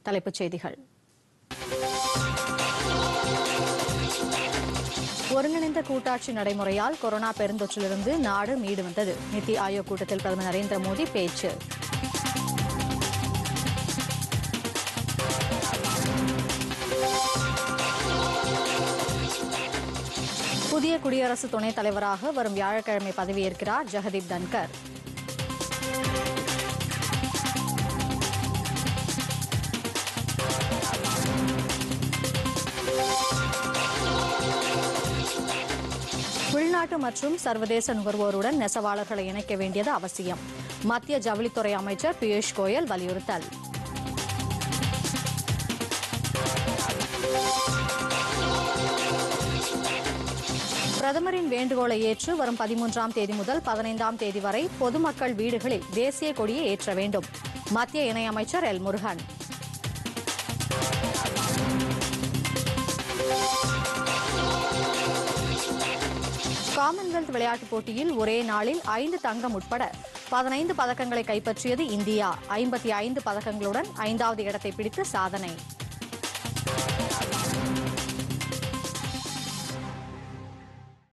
தலைப்புச் செய்திகள் ஒருங்கிணைந்த கூட்டாட்சி நடைமுறையால் கொரோனா பெருந்தொற்றிலிருந்து நாடு மீண்டு வந்தது நித்தி ஆயோக் கூட்டத்தில் பிரதமர் நரேந்திர மோடி பேச்சு புதிய குடியரசு துணைத் தலைவராக வரும் வியாழக்கிழமை பதவியேற்கிறார் ஜெகதீப் தன்கர் உள்நாட்டு மற்றும் சர்வதேச நுகர்வோருடன் நெசவாளர்களை இணைக்க வேண்டியது அவசியம் மத்திய ஜவுளித்துறை அமைச்சர் பியூஷ் கோயல் வலியுறுத்தல் பிரதமரின் வேண்டுகோளை ஏற்று வரும் பதிமூன்றாம் தேதி முதல் பதினைந்தாம் தேதி வரை பொதுமக்கள் வீடுகளில் தேசிய கொடியை ஏற்ற வேண்டும் மத்திய இணையமைச்சர் எல் முருகன் காமன்வெல்த் விளையாட்டுப் போட்டியில் ஒரே நாளில் ஐந்து தங்கம் உட்பட பதினைந்து பதக்கங்களை கைப்பற்றியது இந்தியா ஐம்பத்தி ஐந்து பதக்கங்களுடன் ஐந்தாவது இடத்தை பிடித்து சாதனை